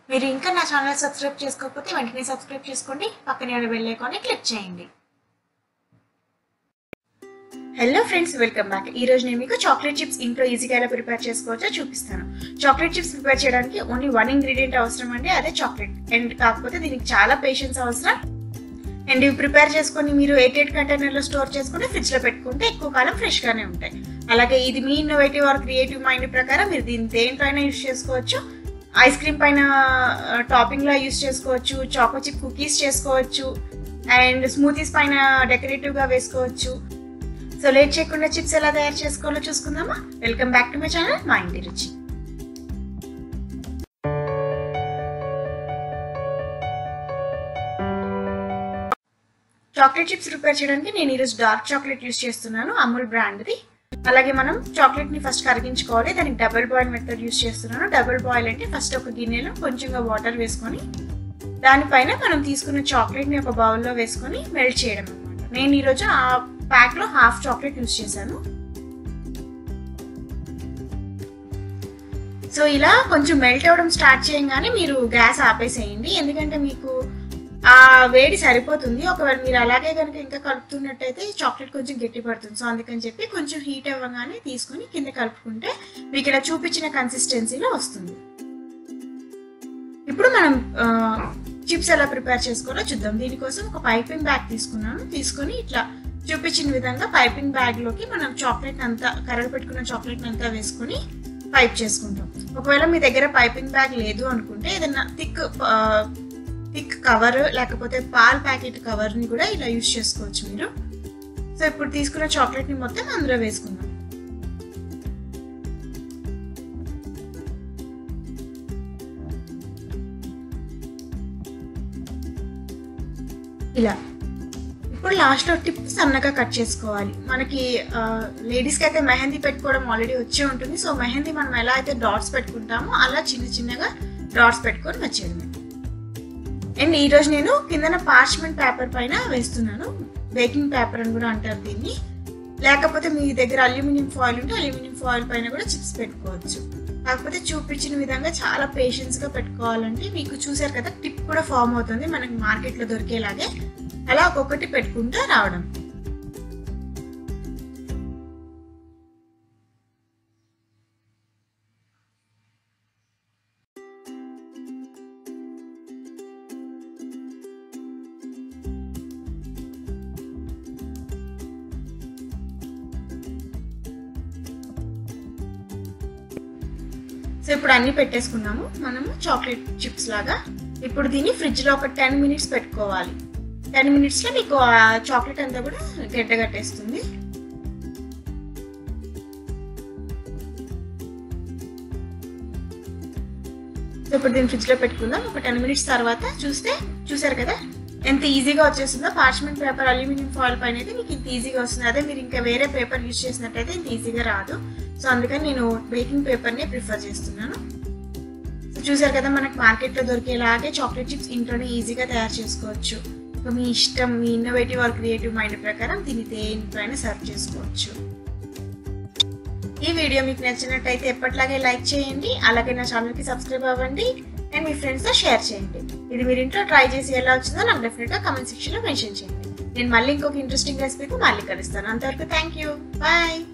మీరు ఇంకా నా ఛానల్ సబ్స్క్రైబ్ చేసుకోకపోతే వెంటనే సబ్స్క్రైబ్ చేసుకోండి పక్కనే ఉన్న బెల్ ఐకాన్ని క్లిక్ చేయండి హలో ఫ్రెండ్స్ వెల్కమ్ బ్యాక్ ఈ రోజు నేను మీకు చాక్లెట్ చిప్స్ ఇంట్లో ఈజీగా ఎలా ప్రిపేర్ చేసుకోవచ్చో చూపిస్తాను చాక్లెట్ చిప్స్ ప్రిపేర్ చేయడానికి ఓన్లీ వన్ ఇంగ్రీడియంట్ అవసరం అండి అదే చాక్లెట్ అండ్ కాకపోతే దీనికి చాలా పేషెన్స్ అవసరం అండ్ ఇవి ప్రిపేర్ చేసుకొని మీరు ఎయిట్ ఎయిట్ కంటైనర్లో స్టోర్ చేసుకుంటే ఫ్రిడ్జ్లో పెట్టుకుంటే ఎక్కువ కాలం ఫ్రెష్గానే ఉంటాయి అలాగే ఇది మీ ఇన్నోవేటివ్ ఆర్ క్రియేటివ్ మైండ్ ప్రకారం మీరు దీన్ని దేంట్లో అయినా యూస్ చేసుకోవచ్చు ఐస్ క్రీమ్ పైన టాపింగ్లో యూస్ చేసుకోవచ్చు చాకో చిప్ కుకీస్ చేసుకోవచ్చు అండ్ స్మూతీస్ పైన డెకరేటివ్గా వేసుకోవచ్చు సో లేట్ చేయకుండా చిప్స్ ఎలా తయారు చేసుకోవాలో చూసుకుందామా welcome back to my channel మా ఇంటి రుచి చాక్లెట్ చిప్స్ ప్రిపేర్ చేయడానికి నేను ఈరోజు డార్క్ చాక్లెట్ యూస్ చేస్తున్నాను అమూల్ బ్రాండ్ది అలాగే మనం చాక్లెట్ ని ఫస్ట్ కరిగించుకోవాలి దానికి డబుల్ బాయిల్ మెథడ్ యూస్ చేస్తున్నాను డబుల్ బాయిల్ అంటే ఫస్ట్ ఒక గిన్నెలో కొంచెంగా వాటర్ వేసుకొని దానిపైన మనం తీసుకున్న చాక్లెట్ ని ఒక బౌల్లో వేసుకొని మెల్ట్ చేయడం అనమాట నేను ఈరోజు ఆ ప్యాక్ లో హాఫ్ చాక్లెట్ యూస్ చేశాను సో ఇలా కొంచెం మెల్ట్ అవ్వడం స్టార్ట్ చేయగానే మీరు గ్యాస్ ఆపేసేయండి ఎందుకంటే మీకు ఆ వేడి సరిపోతుంది ఒకవేళ మీరు అలాగే కనుక ఇంకా కలుపుతున్నట్టయితే చాక్లెట్ కొంచెం గట్టి పడుతుంది సో అందుకని చెప్పి కొంచెం హీట్ అవ్వగానే తీసుకొని కింద కలుపుకుంటే మీకు ఇలా చూపించిన కన్సిస్టెన్సీలో వస్తుంది ఇప్పుడు మనం చిప్స్ ఎలా ప్రిపేర్ చేసుకోవాలో చూద్దాం దీనికోసం ఒక పైపింగ్ బ్యాగ్ తీసుకున్నాను తీసుకొని ఇట్లా చూపించిన విధంగా పైపింగ్ బ్యాగ్ లోకి మనం చాక్లెట్ అంతా కరగ పెట్టుకున్న చాక్లెట్ అంతా వేసుకొని పైప్ చేసుకుంటాం ఒకవేళ మీ దగ్గర పైపింగ్ బ్యాగ్ లేదు అనుకుంటే ఏదైనా థిక్ థిక్ కవర్ లేకపోతే పాల్ ప్యాకెట్ కవర్ని కూడా ఇలా యూస్ చేసుకోవచ్చు మీరు సో ఇప్పుడు తీసుకున్న చాక్లెట్ని మొత్తం అందులో వేసుకుందాం ఇలా ఇప్పుడు లాస్ట్లో టిప్ సన్నగా కట్ చేసుకోవాలి మనకి లేడీస్కి అయితే మెహందీ పెట్టుకోవడం ఆల్రెడీ వచ్చే ఉంటుంది సో మెహందీ మనం ఎలా అయితే డాట్స్ పెట్టుకుంటామో అలా చిన్న చిన్నగా డాట్స్ పెట్టుకొని వచ్చేయడమే అండ్ ఈరోజు నేను కిందన పార్చ్మెంట్ పేపర్ పైన వేస్తున్నాను బేకింగ్ పేపర్ అని కూడా అంటారు దీన్ని లేకపోతే మీ దగ్గర అల్యూమినియం ఫాయిల్ ఉంటే అల్యూమినియం ఫాయిల్ పైన కూడా చిప్స్ పెట్టుకోవచ్చు కాకపోతే చూపించిన విధంగా చాలా పేషెన్స్గా పెట్టుకోవాలంటే మీకు చూసారు కదా టిప్ కూడా ఫామ్ అవుతుంది మనకి మార్కెట్లో దొరికేలాగే అలా ఒక్కొక్కటి పెట్టుకుంటూ రావడం సో ఇప్పుడు అన్ని పెట్టేసుకున్నాము మనము చాక్లెట్ చిప్స్ లాగా ఇప్పుడు దీన్ని ఫ్రిడ్జ్లో ఒక టెన్ మినిట్స్ పెట్టుకోవాలి టెన్ మినిట్స్లో మీకు ఆ చాక్లెట్ అంతా కూడా గడ్డ కట్టేస్తుంది సో ఇప్పుడు దీన్ని ఫ్రిడ్జ్లో పెట్టుకుందాం ఒక టెన్ మినిట్స్ తర్వాత చూస్తే చూసారు కదా ఎంత ఈజీగా వచ్చేస్తుందో పార్చ్మెంట్ పేపర్ అల్యూమినియం ఫాయిల్ పైన అయితే మీకు ఇంత ఈజీగా వస్తుంది అదే మీరు ఇంకా వేరే పేపర్ యూజ్ చేసినట్టయితే ఇంత ఈజీగా రాదు సో అందుకని నేను బేకింగ్ పేపర్ని ప్రిఫర్ చేస్తున్నాను సో చూసారు కదా మనకు మార్కెట్లో దొరికేలాగే చాక్లెట్ చిప్స్ ఇంట్లోనే ఈజీగా తయారు చేసుకోవచ్చు సో మీ ఇష్టం మీ ఇన్నోవేటివ్ ఆర్ క్రియేటివ్ మైండ్ ప్రకారం దీన్ని దేనిపైన సర్వ్ చేసుకోవచ్చు ఈ వీడియో మీకు నచ్చినట్టయితే ఎప్పటిలాగే లైక్ చేయండి అలాగే నా ఛానల్కి సబ్స్క్రైబ్ అవ్వండి అండ్ మీ ఫ్రెండ్స్తో షేర్ చేయండి ఇది మీరు ఇంట్లో ట్రై చేసి ఎలా వచ్చిందో నాకు డెఫినెట్గా కమెంట్ సెక్షన్లో మెన్షన్ చేయండి నేను మళ్ళీ ఇంకొక ఇంట్రెస్టింగ్ రెసిపీతో మళ్ళీ కలుస్తాను అంతవరకు థ్యాంక్ యూ బాయ్